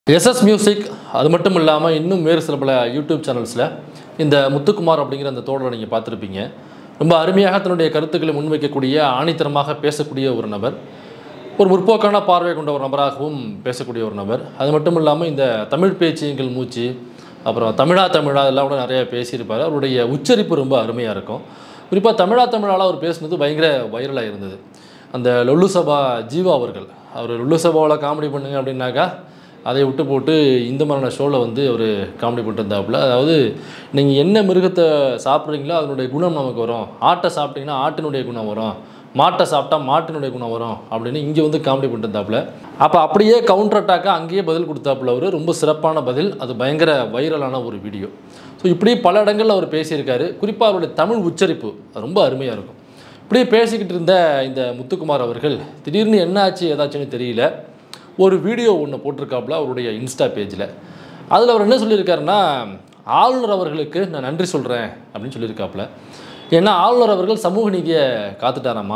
SS music அது மட்டும் இல்லாமல் இன்னும் வேறு சில பல யூடியூப் சேனல்ஸில் இந்த முத்துக்குமார் அப்படிங்கிற அந்த தோழரை நீங்கள் பார்த்துருப்பீங்க ரொம்ப அருமையாக தன்னுடைய கருத்துக்களை முன்வைக்கக்கூடிய ஆணித்தரமாக பேசக்கூடிய ஒரு நபர் ஒரு முற்போக்கான பார்வை கொண்ட ஒரு நபராகவும் பேசக்கூடிய ஒரு நபர் அது மட்டும் இல்லாமல் இந்த தமிழ் பேச்சு எங்கள் மூச்சு அப்புறம் தமிழா தமிழா இதெல்லாம் கூட நிறையா பேசியிருப்பார் அவருடைய உச்சரிப்பு ரொம்ப அருமையாக இருக்கும் குறிப்பாக தமிழா தமிழால் அவர் பேசுனது பயங்கர வைரலாக இருந்தது அந்த லொல்லு சபா ஜீவா அவர்கள் அவர் லொல்லு சபாவில் காமெடி பண்ணுங்க அப்படின்னாக்கா அதை விட்டு போட்டு இந்த மாதிரியான ஷோவில் வந்து அவர் காமெடி பண்ணிருந்தாப்புல அதாவது நீங்கள் என்ன மிருகத்தை சாப்பிட்றீங்களோ அதனுடைய குணம் நமக்கு வரும் ஆட்டை சாப்பிட்டீங்கன்னா ஆட்டினுடைய குணம் வரும் மாட்டை சாப்பிட்டா மாட்டினுடைய குணம் வரும் அப்படின்னு இங்கே வந்து காமெடி பண்ணிருந்தாப்புல அப்போ அப்படியே கவுண்டர் அட்டாக்காக அங்கேயே பதில் கொடுத்தாப்புல அவர் ரொம்ப சிறப்பான பதில் அது பயங்கர வைரலான ஒரு வீடியோ ஸோ இப்படி பல இடங்களில் அவர் பேசியிருக்காரு குறிப்பாக அவருடைய தமிழ் உச்சரிப்பு அது ரொம்ப அருமையாக இருக்கும் இப்படியே பேசிக்கிட்டு இருந்த இந்த முத்துக்குமார் அவர்கள் திடீர்னு என்ன ஆச்சு ஏதாச்சுன்னு தெரியல ஒரு வீடியோ ஒன்று போட்டிருக்காப்புல அவருடைய இன்ஸ்டா பேஜில் அதில் அவர் என்ன சொல்லியிருக்காருன்னா ஆளுநர் அவர்களுக்கு நான் நன்றி சொல்கிறேன் அப்படின்னு சொல்லியிருக்காப்புல ஏன்னா ஆளுநர் அவர்கள் சமூக நீதியை காத்துட்டாராமா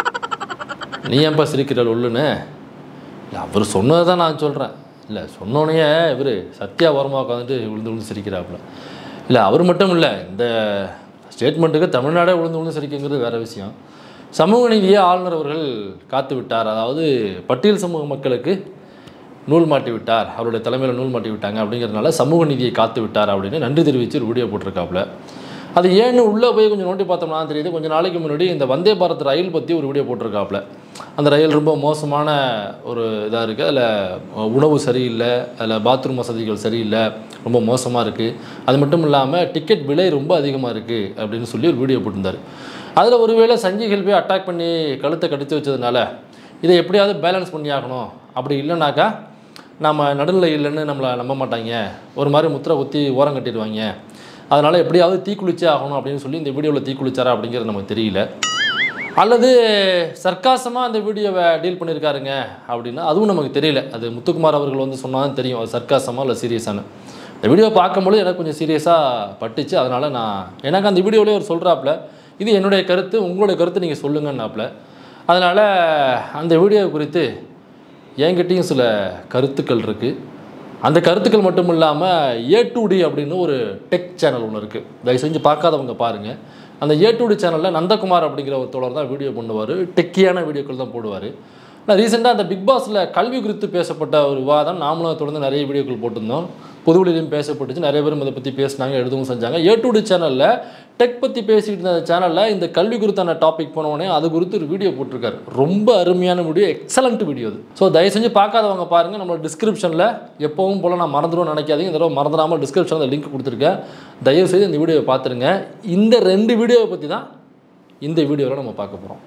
நீ ஏன்பா சிரிக்கிற ஒல்லுன்னு இல்லை அவர் சொன்னதை தான் நான் சொல்கிறேன் இல்லை சொன்னோடனே இவர் சத்யா வர்மா உட்காந்துட்டு விழுந்து விழுந்து சிரிக்கிறாப்புல இல்லை அவர் மட்டும் இல்லை இந்த ஸ்டேட்மெண்ட்டுக்கு தமிழ்நாடே விழுந்து விழுந்து சிரிக்குங்கிறது வேறு விஷயம் சமூக நீதியை ஆளுநர் அவர்கள் காத்து விட்டார் அதாவது பட்டியல் சமூக மக்களுக்கு நூல் மாட்டி விட்டார் அவருடைய தலைமையில் நூல் மாட்டி விட்டாங்க அப்படிங்கிறதுனால சமூக நீதியை காத்து விட்டார் அப்படின்னு நன்றி தெரிவித்து ஒரு வீடியோ போட்டிருக்காப்புல அது ஏன்னு உள்ளே போய் கொஞ்சம் நோண்டி பார்த்தோம்னா தெரியுது கொஞ்சம் நாளைக்கு முன்னாடி இந்த வந்தே பாரத் ரயில் பற்றி ஒரு வீடியோ போட்டிருக்காப்புல அந்த ரயில் ரொம்ப மோசமான ஒரு இதாக இருக்குது அதில் உணவு சரியில்லை அதில் பாத்ரூம் வசதிகள் சரியில்லை ரொம்ப மோசமாக இருக்குது அது மட்டும் இல்லாமல் டிக்கெட் விலை ரொம்ப அதிகமாக இருக்குது அப்படின்னு சொல்லி ஒரு வீடியோ போட்டிருந்தார் அதில் ஒருவேளை சங்கிகள் போய் அட்டாக் பண்ணி கழுத்தை கடித்து வச்சதுனால இதை எப்படியாவது பேலன்ஸ் பண்ணி ஆகணும் அப்படி இல்லைனாக்கா நம்ம நடுநிலை இல்லைன்னு நம்மளை நம்ப மாட்டாங்க ஒரு மாதிரி முத்திரை குத்தி ஓரம் கட்டிடுவாங்க அதனால் எப்படியாவது தீக்குளிச்சே ஆகணும் அப்படின்னு சொல்லி இந்த வீடியோவில் தீக்குளிச்சாரா அப்படிங்கிறது நமக்கு தெரியல அல்லது சர்க்காசமாக அந்த வீடியோவை டீல் பண்ணியிருக்காருங்க அப்படின்னா அதுவும் நமக்கு தெரியல அது முத்துக்குமார் அவர்கள் வந்து சொன்னாலும் தெரியும் அது சர்க்காசமாக இல்லை சீரியஸானு இந்த வீடியோ பார்க்கும்போது எனக்கு கொஞ்சம் சீரியஸாக பட்டுச்சு அதனால் நான் எனக்கு அந்த வீடியோவிலே அவர் சொல்கிறாப்புல இது என்னுடைய கருத்து உங்களுடைய கருத்து நீங்கள் சொல்லுங்கன்னாப்புல அதனால் அந்த வீடியோ குறித்து என்கிட்டயும் சில கருத்துக்கள் இருக்குது அந்த கருத்துக்கள் மட்டும் இல்லாமல் ஏ டு டி அப்படின்னு ஒரு டெக் சேனல் ஒன்று இருக்குது தயவு செஞ்சு பார்க்காதவங்க பாருங்கள் அந்த ஏ டு டி சேனலில் நந்தகுமார் அப்படிங்கிற ஒரு தோழர் தான் வீடியோ பண்ணுவார் டெக்கியான வீடியோக்கள் தான் போடுவார் நான் ரீசெண்டாக அந்த பிக் பாஸில் கல்வி குறித்து பேசப்பட்ட ஒரு விவாதம் நாமளும் தொடர்ந்து நிறைய வீடியோக்கள் போட்டிருந்தோம் பொதுவெளியிலையும் பேசப்பட்டுச்சு நிறைய பேரும் இதை பற்றி பேசினாங்க எழுதவும் செஞ்சாங்க ஏ டு டி சேனலில் டெக் பற்றி பேசிக்கிட்டு இருந்த சேனலில் இந்த கல்வி குறித்தான டாபிக் போனோடனே அது குறித்து ஒரு வீடியோ போட்டிருக்காரு ரொம்ப அருமையான வீடியோ எக்ஸலண்ட் வீடியோ அது ஸோ தயவு செஞ்சு பார்க்காதவங்க பாருங்கள் நம்மளோட டிஸ்கிரிப்ஷனில் எப்பவும் போல் நான் மறந்துடும் நினைக்காதீங்க இந்த தடவை மறந்துடாமல் டிஸ்கிரிப்ஷனில் லிங்க் கொடுத்துருக்கேன் தயவு செய்து இந்த வீடியோவை பார்த்துருங்க இந்த ரெண்டு வீடியோவை பற்றி தான் இந்த வீடியோவில் நம்ம பார்க்க போகிறோம்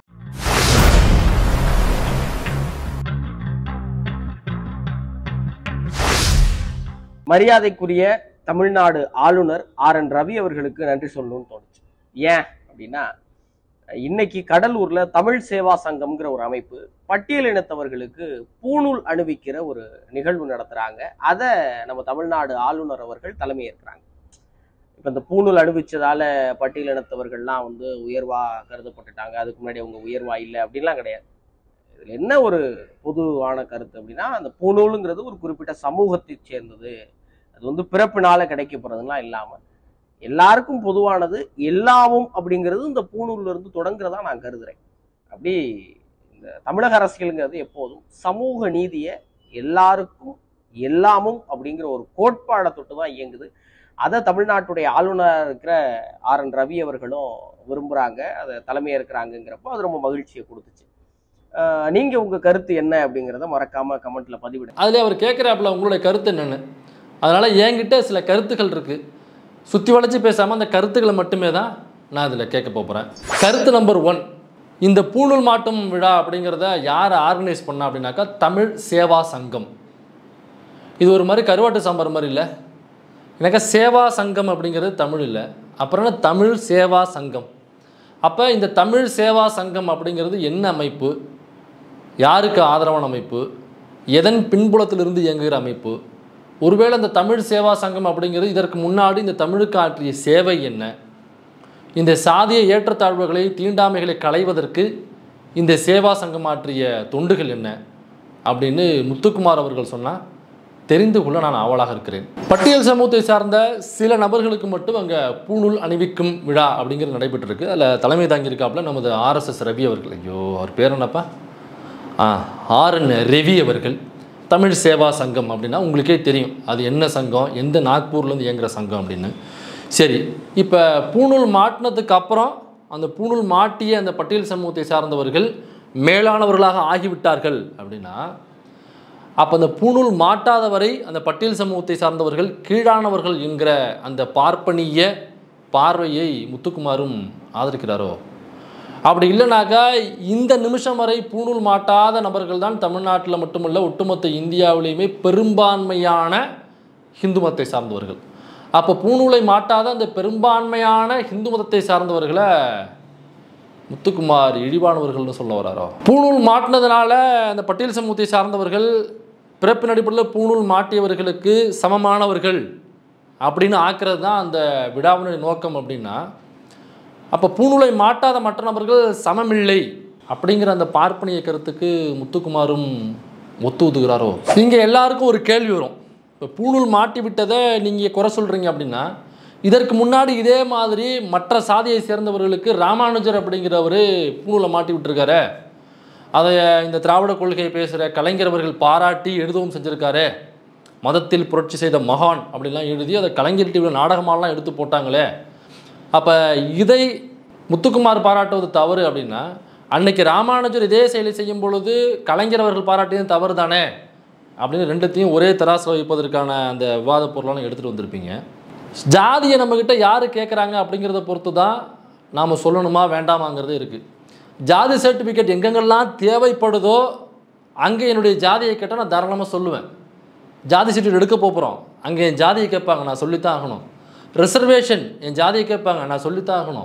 மரியாதைக்குரிய தமிழ்நாடு ஆளுநர் ஆர் என் ரவி அவர்களுக்கு நன்றி சொல்லணும்னு தோணுச்சு ஏன் அப்படின்னா இன்னைக்கு கடலூர்ல தமிழ் சேவா சங்கம்ங்கிற ஒரு அமைப்பு பட்டியலினத்தவர்களுக்கு பூணூல் அணிவிக்கிற ஒரு நிகழ்வு நடத்துறாங்க அதை நம்ம தமிழ்நாடு ஆளுநர் அவர்கள் தலைமை ஏற்கிறாங்க இப்ப இந்த பூணூல் அணிவிச்சதால பட்டியலினத்தவர்கள்லாம் வந்து உயர்வா கருதப்பட்டுட்டாங்க அதுக்கு முன்னாடி அவங்க உயர்வா இல்லை அப்படின்லாம் கிடையாது இதுல என்ன ஒரு பொதுவான கருத்து அப்படின்னா அந்த பூணூலுங்கிறது ஒரு குறிப்பிட்ட சமூகத்தை சேர்ந்தது அது வந்து பிறப்பினால கிடைக்க போறதுலாம் இல்லாம எல்லாருக்கும் பொதுவானது எல்லாமும் அப்படிங்கிறது இந்த பூணூல்ல இருந்து தொடங்குறதா நான் கருதுறேன் அப்படி இந்த தமிழக அரசியலுங்கிறது எப்போதும் சமூக நீதியை எல்லாருக்கும் எல்லாமும் அப்படிங்கிற ஒரு கோட்பாடை தொட்டு தான் இயங்குது அதை தமிழ்நாட்டுடைய ஆளுநர் இருக்கிற ஆர் என் ரவி அவர்களும் விரும்புறாங்க அதை தலைமை இருக்கிறாங்கிறப்போ அது ரொம்ப மகிழ்ச்சியை கொடுத்துச்சு ஆஹ் நீங்க உங்க கருத்து என்ன அப்படிங்கிறத மறக்காம கமெண்ட்ல பதிவிடுங்க அதில் அவர் கேட்குறாப்புல உங்களுடைய கருத்து என்னென்னு அதனால் என்கிட்ட சில கருத்துக்கள் இருக்குது சுற்றி வளைச்சி பேசாமல் அந்த கருத்துக்களை மட்டுமே தான் நான் இதில் கேட்க போகிறேன் கருத்து நம்பர் ஒன் இந்த பூணூல் மாட்டும் விழா அப்படிங்கிறத யார் ஆர்கனைஸ் பண்ணா அப்படின்னாக்கா தமிழ் சேவா சங்கம் இது ஒரு மாதிரி கருவாட்டு சாம்பார் மாதிரி இல்லை எனக்கு சேவா சங்கம் அப்படிங்கிறது தமிழ் இல்லை அப்புறம் என்ன தமிழ் சேவா சங்கம் அப்போ இந்த தமிழ் சேவா சங்கம் அப்படிங்கிறது என்ன அமைப்பு யாருக்கு ஆதரவான அமைப்பு எதன் பின்புலத்திலிருந்து இயங்குகிற அமைப்பு ஒருவேளை இந்த தமிழ் சேவா சங்கம் அப்படிங்கிறது இதற்கு முன்னாடி இந்த தமிழுக்கு ஆற்றிய சேவை என்ன இந்த சாதிய ஏற்றத்தாழ்வுகளை தீண்டாமைகளை களைவதற்கு இந்த சேவா சங்கம் ஆற்றிய தொண்டுகள் என்ன அப்படின்னு முத்துக்குமார் அவர்கள் சொன்னால் தெரிந்து கொள்ள நான் ஆவலாக இருக்கிறேன் பட்டியல் சமூகத்தை சார்ந்த சில நபர்களுக்கு மட்டும் அங்கே பூணூல் அணிவிக்கும் விழா அப்படிங்கிறது நடைபெற்றிருக்கு அதில் தலைமை தாங்கியிருக்காப்புல நமது ஆர்எஸ்எஸ் ரவி அவர்கள் ஐயோ அவர் பேர் என்னப்பா ஆ ஆர்என் ரவி அவர்கள் தமிழ் சேவா சங்கம் அப்படின்னா உங்களுக்கே தெரியும் அது என்ன சங்கம் எந்த நாக்பூர்லேருந்து இயங்குகிற சங்கம் அப்படின்னு சரி இப்போ பூணூல் மாட்டினதுக்கு அப்புறம் அந்த பூணூல் மாட்டிய அந்த பட்டியல் சமூகத்தை சார்ந்தவர்கள் மேலானவர்களாக ஆகிவிட்டார்கள் அப்படின்னா அப்போ அந்த பூணூல் மாட்டாதவரை அந்த பட்டியல் சமூகத்தை சார்ந்தவர்கள் கீழானவர்கள் என்கிற அந்த பார்ப்பனிய பார்வையை முத்துக்குமாரும் ஆதரிக்கிறாரோ அப்படி இல்லைனாக்கா இந்த நிமிஷம் வரை பூணூல் மாட்டாத நபர்கள் தான் தமிழ்நாட்டில் மட்டுமல்ல ஒட்டுமொத்த இந்தியாவிலேயுமே பெரும்பான்மையான ஹிந்து மதத்தை சார்ந்தவர்கள் அப்போ பூணூலை மாட்டாத அந்த பெரும்பான்மையான ஹிந்து மதத்தை சார்ந்தவர்களை முத்துக்குமார் இழிவானவர்கள்னு சொல்ல வராரோ பூணூல் மாட்டினதுனால அந்த பட்டியல் சமூகத்தை சார்ந்தவர்கள் பிறப்பின் அடிப்படையில் பூணூல் மாட்டியவர்களுக்கு சமமானவர்கள் அப்படின்னு ஆக்கிறது தான் அந்த விழாவினுடைய நோக்கம் அப்படின்னா அப்போ பூணூலை மாட்டாத மற்ற நபர்கள் சமமில்லை அப்படிங்கிற அந்த பார்ப்பனிய கருத்துக்கு முத்துக்குமாரும் ஒத்து ஊதுகிறாரோ இங்கே எல்லாருக்கும் ஒரு கேள்வி வரும் இப்போ பூணூல் மாட்டி விட்டதை நீங்கள் குறை சொல்கிறீங்க அப்படின்னா இதற்கு முன்னாடி இதே மாதிரி மற்ற சாதியை சேர்ந்தவர்களுக்கு ராமானுஜர் அப்படிங்கிறவர் பூணூலை மாட்டி விட்டுருக்காரு அதை இந்த திராவிட கொள்கையை பேசுகிற கலைஞர் அவர்கள் பாராட்டி எழுதவும் செஞ்சுருக்காரு மதத்தில் புரட்சி செய்த மகான் அப்படிலாம் எழுதி அதை கலைஞர் டிவியில் நாடகமாலாம் எடுத்து போட்டாங்களே அப்போ இதை முத்துக்குமார் பாராட்டுவது தவறு அப்படின்னா அன்னைக்கு ராமானுஜர் இதே செயலை செய்யும் பொழுது கலைஞர் அவர்கள் பாராட்டியது தவறு தானே அப்படின்னு ரெண்டுத்தையும் ஒரே தராசில் வைப்பதற்கான அந்த விவாத பொருளான எடுத்துகிட்டு வந்திருப்பீங்க ஜாதியை நம்மக்கிட்ட யார் கேட்குறாங்க அப்படிங்கிறத பொறுத்து தான் நாம் சொல்லணுமா வேண்டாமாங்கிறது இருக்குது ஜாதி சர்டிஃபிகேட் எங்கெங்கெல்லாம் தேவைப்படுதோ அங்கே என்னுடைய ஜாதியை கேட்டால் நான் தாராளமாக சொல்லுவேன் ஜாதி சர்டிஃபிகேட் எடுக்க போகிறோம் அங்கே என் ஜாதியை கேட்பாங்க நான் சொல்லித்தான் ஆகணும் ரிசர்வேஷன் என் ஜாதியை கேட்பாங்க நான் சொல்லித்தான் ஆகணும்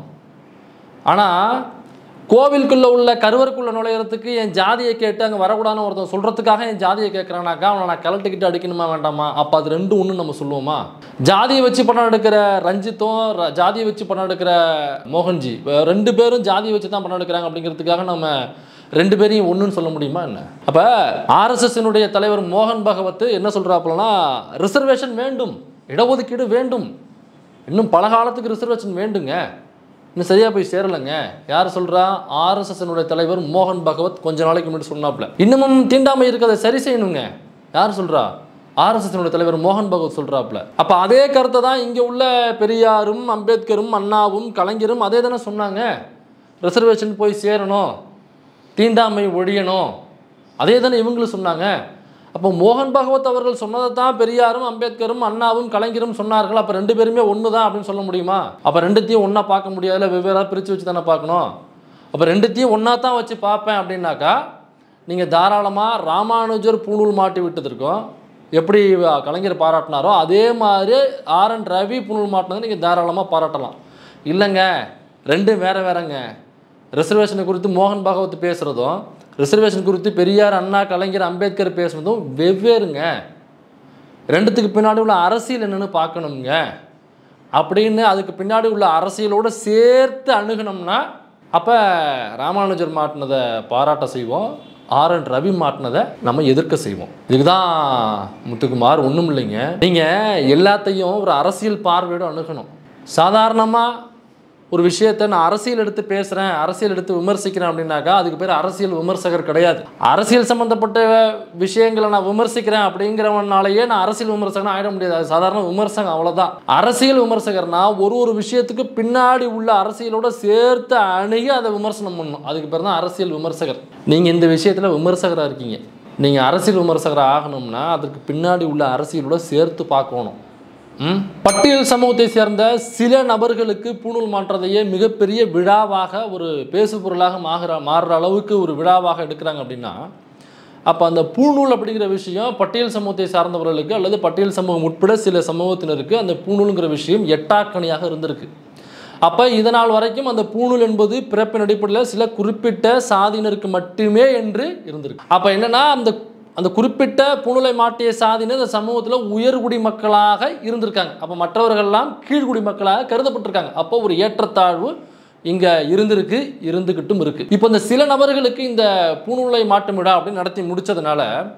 ஆனால் கோவிலுக்குள்ளே உள்ள கருவறைக்குள்ளே நுழையிறதுக்கு என் ஜாதியை கேட்டு அங்கே வரக்கூடாதுன்னு ஒருத்தன் சொல்கிறதுக்காக என் ஜாதியை கேட்குறானாக்கா அவனை நான் கலட்டுக்கிட்டு அடிக்கணுமா வேண்டாமா அப்போ அது ரெண்டும் ஒன்று நம்ம சொல்லுவோமா ஜாதியை வச்சு பணம் எடுக்கிற ரஞ்சித்தும் ர- ஜாதியை வச்சு பணம் எடுக்கிற மோகன்ஜி இப்ப ரெண்டு பேரும் ஜாதியை வச்சு தான் பணம் எடுக்கிறாங்க அப்படிங்கிறதுக்காக நம்ம ரெண்டு பேரையும் ஒன்றுன்னு சொல்ல முடியுமா என்ன அப்போ ஆர்எஸ்எஸ்னுடைய தலைவர் மோகன் பகவத் என்ன சொல்கிறாப்புலனா ரிசர்வேஷன் வேண்டும் இடஒதுக்கீடு வேண்டும் இன்னும் பல காலத்துக்கு ரிசர்வேஷன் வேண்டுங்க இன்னும் சரியாக போய் சேரலைங்க யார் சொல்கிறா ஆர்எஸ்எஸ்னுடைய தலைவர் மோகன் பகவத் கொஞ்ச நாளைக்கு முன்னாடி சொன்னாப்புல இன்னமும் தீண்டாமை இருக்கிறத சரி செய்யணுங்க யார் சொல்கிறா ஆர்எஸ்எஸ்னுடைய தலைவர் மோகன் பகவத் சொல்கிறாப்புல அப்போ அதே கருத்தை தான் இங்கே உள்ள பெரியாரும் அம்பேத்கரும் அண்ணாவும் கலைஞரும் அதே தானே சொன்னாங்க ரிசர்வேஷன் போய் சேரணும் தீண்டாமை ஒழியணும் அதே தானே இவங்களும் சொன்னாங்க அப்போ மோகன் பகவத் அவர்கள் சொன்னதை தான் பெரியாரும் அம்பேத்கரும் அண்ணாவும் கலைஞரும் சொன்னார்கள் அப்போ ரெண்டு பேருமே ஒன்று தான் அப்படின்னு சொல்ல முடியுமா அப்போ ரெண்டுத்தையும் ஒன்றா பார்க்க முடியாதுல வெவ்வேறாக பிரித்து வச்சு தானே பார்க்கணும் அப்போ ரெண்டுத்தையும் ஒன்றா தான் வச்சு பார்ப்பேன் அப்படின்னாக்கா நீங்கள் தாராளமாக ராமானுஜர் பூணூல் மாட்டி விட்டதற்கும் எப்படி கலைஞர் பாராட்டினாரோ அதே மாதிரி ஆர் என் ரவி பூணூல் மாட்டினதை நீங்கள் தாராளமாக பாராட்டலாம் இல்லைங்க ரெண்டும் வேற வேறங்க ரிசர்வேஷனை குறித்து மோகன் பாகவத் பேசுகிறதும் ரிசர்வேஷன் குறித்து பெரியார் அண்ணா கலைஞர் அம்பேத்கர் பேசுனதும் வெவ்வேறுங்க ரெண்டுத்துக்கு பின்னாடி உள்ள அரசியல் என்னன்னு பார்க்கணுங்க அப்படின்னு அதுக்கு பின்னாடி உள்ள அரசியலோடு சேர்த்து அணுகுனோம்னா அப்போ ராமானுஜர் மாட்டினதை பாராட்ட செய்வோம் ஆர் என் ரவி மாட்டினதை நம்ம எதிர்க்க செய்வோம் இதுக்கு தான் முத்துக்குமார் ஒன்றும் இல்லைங்க நீங்கள் எல்லாத்தையும் ஒரு அரசியல் பார்வையோடு அணுகணும் சாதாரணமாக ஒரு விஷயத்தை நான் அரசியல் எடுத்து பேசுகிறேன் அரசியல் எடுத்து விமர்சிக்கிறேன் அப்படின்னாக்கா அதுக்கு பேர் அரசியல் விமர்சகர் கிடையாது அரசியல் சம்மந்தப்பட்ட விஷயங்களை நான் விமர்சிக்கிறேன் அப்படிங்கிறவனாலேயே நான் அரசியல் விமர்சகன் ஆயிட முடியாது அது சாதாரண விமர்சகம் அவ்வளோதான் அரசியல் விமர்சகர்னா ஒரு ஒரு விஷயத்துக்கு பின்னாடி உள்ள அரசியலோட சேர்த்து அணுகி அதை விமர்சனம் பண்ணணும் அதுக்கு பேர் தான் அரசியல் விமர்சகர் நீங்கள் இந்த விஷயத்தில் விமர்சகராக இருக்கீங்க நீங்கள் அரசியல் விமர்சகராக ஆகணும்னா அதுக்கு பின்னாடி உள்ள அரசியலோட சேர்த்து பார்க்கணும் ம்? பட்டியல் சமூகத்தை சேர்ந்த சில நபர்களுக்கு பூணூல் மாற்றதையே மிகப்பெரிய விழாவாக ஒரு பேசு பொருளாக மாறுற மாறுற அளவுக்கு ஒரு விழாவாக எடுக்கிறாங்க அப்படின்னா அப்போ அந்த பூணூல் அப்படிங்கிற விஷயம் பட்டியல் சமூகத்தை சார்ந்தவர்களுக்கு அல்லது பட்டியல் சமூகம் உட்பட சில சமூகத்தினருக்கு அந்த பூணூலுங்கிற விஷயம் எட்டாக்கணியாக இருந்திருக்கு அப்போ இதனால் வரைக்கும் அந்த பூணூல் என்பது பிறப்பின் அடிப்படையில் சில குறிப்பிட்ட சாதியினருக்கு மட்டுமே என்று இருந்திருக்கு அப்போ என்னன்னா அந்த அந்த குறிப்பிட்ட பூணூலை மாட்டிய சாதியினர் இந்த சமூகத்தில் உயர்குடி மக்களாக இருந்திருக்காங்க அப்போ மற்றவர்கள்லாம் கீழ்குடி மக்களாக கருதப்பட்டிருக்காங்க அப்போ ஒரு ஏற்றத்தாழ்வு இங்கே இருந்திருக்கு இருந்துக்கிட்டும் இருக்கு இப்போ இந்த சில நபர்களுக்கு இந்த பூணூலை மாட்டும் விழா அப்படின்னு நடத்தி முடிச்சதுனால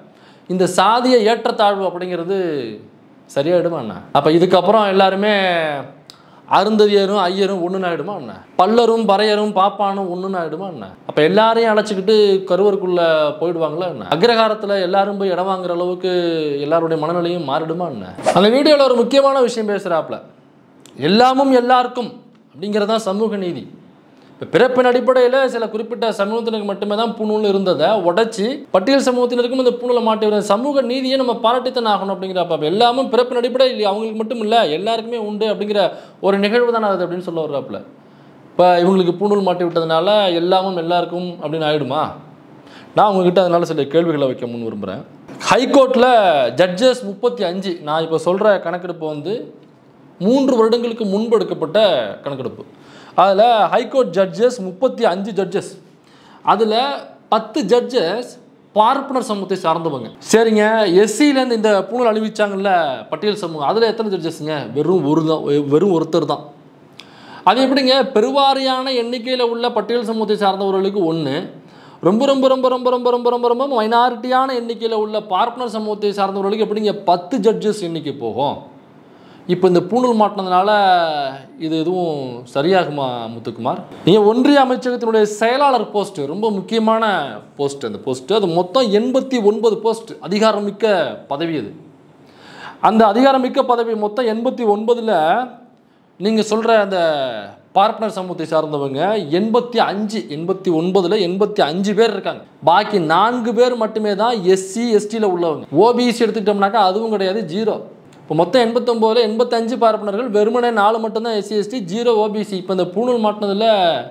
இந்த சாதிய ஏற்றத்தாழ்வு அப்படிங்கிறது சரியாயிடுமா என்ன அப்போ இதுக்கப்புறம் எல்லாருமே அருந்ததியரும் ஐயரும் ஒன்றுன்னு ஆயிடுமா என்ன பல்லரும் பறையரும் பாப்பானும் ஒன்றுன்னு ஆயிடுமா என்ன அப்போ எல்லாரையும் அழைச்சிக்கிட்டு கருவருக்குள்ளே போயிடுவாங்களா என்ன அக்ரஹாரத்தில் எல்லாரும் போய் இடம் வாங்குற அளவுக்கு எல்லாருடைய மனநிலையும் மாறிடுமா என்ன அந்த வீடியோவில் ஒரு முக்கியமான விஷயம் பேசுகிறாப்புல எல்லாமும் எல்லாருக்கும் அப்படிங்கிறது தான் சமூக நீதி இப்போ பிறப்பின் அடிப்படையில் சில குறிப்பிட்ட சமூகத்தினருக்கு மட்டுமே தான் பூணூல் இருந்ததை உடைச்சி பட்டியல் சமூகத்தினருக்கும் இந்த பூணூலை மாட்டி வர சமூக நீதியை நம்ம பாராட்டித்தான் ஆகணும் அப்படிங்கிறப்ப அப்ப எல்லாமும் பிறப்பின் அடிப்படையில் அவங்களுக்கு மட்டும் இல்லை எல்லாருக்குமே உண்டு அப்படிங்கிற ஒரு நிகழ்வு தான் அது அப்படின்னு சொல்ல வர்றாப்புல இப்போ இவங்களுக்கு பூணூல் மாட்டி விட்டதுனால எல்லாமும் எல்லாருக்கும் அப்படின்னு ஆயிடுமா நான் உங்ககிட்ட அதனால சில கேள்விகளை வைக்க முன் விரும்புகிறேன் ஹைகோர்ட்டில் ஜட்ஜஸ் முப்பத்தி அஞ்சு நான் இப்போ சொல்கிற கணக்கெடுப்பு வந்து மூன்று வருடங்களுக்கு முன்பு எடுக்கப்பட்ட கணக்கெடுப்பு அதில் ஹைகோர்ட் ஜட்ஜஸ் முப்பத்தி அஞ்சு ஜட்ஜஸ் அதில் பத்து ஜட்ஜஸ் பார்ப்பனர் சமூகத்தை சார்ந்தவங்க சரிங்க எஸ்சியிலேருந்து இந்த பூணல் அழிவிச்சாங்கல்ல பட்டியல் சமூகம் அதில் எத்தனை ஜட்ஜஸ்ங்க வெறும் ஒரு தான் வெறும் ஒருத்தர் தான் அது எப்படிங்க பெருவாரியான எண்ணிக்கையில் உள்ள பட்டியல் சமூகத்தை சார்ந்தவர்களுக்கு ஒன்று ரொம்ப ரொம்ப ரொம்ப ரொம்ப ரொம்ப ரொம்ப ரொம்ப ரொம்ப மைனாரிட்டியான எண்ணிக்கையில் உள்ள பார்ப்பனர் சமூகத்தை சார்ந்தவர்களுக்கு எப்படிங்க பத்து ஜட்ஜஸ் எண்ணிக்கை போகும் இப்போ இந்த பூணூல் மாட்டினதுனால இது எதுவும் சரியாகுமா முத்துக்குமார் நீங்கள் ஒன்றிய அமைச்சகத்தினுடைய செயலாளர் போஸ்ட் ரொம்ப முக்கியமான போஸ்ட் அந்த போஸ்ட் அது மொத்தம் எண்பத்தி ஒன்பது போஸ்ட் அதிகாரமிக்க பதவி அது அந்த அதிகாரமிக்க பதவி மொத்தம் எண்பத்தி ஒன்பதில் நீங்கள் சொல்கிற அந்த பார்ட்னர் சமூகத்தை சார்ந்தவங்க எண்பத்தி அஞ்சு எண்பத்தி ஒன்பதில் எண்பத்தி அஞ்சு பேர் இருக்காங்க பாக்கி நான்கு பேர் மட்டுமே தான் எஸ்சி எஸ்டியில் உள்ளவங்க ஓபிசி எடுத்துக்கிட்டோம்னாக்கா அதுவும் கிடையாது ஜீரோ இப்போ மொத்தம் எண்பத்தொம்போதில் எண்பத்தஞ்சு பார்ப்பனர்கள் வெறுமனே நாலு மட்டும்தான் எஸ்சி எஸ்டி ஜீரோ ஓபிசி இப்போ இந்த பூணூல் மாட்டினதில்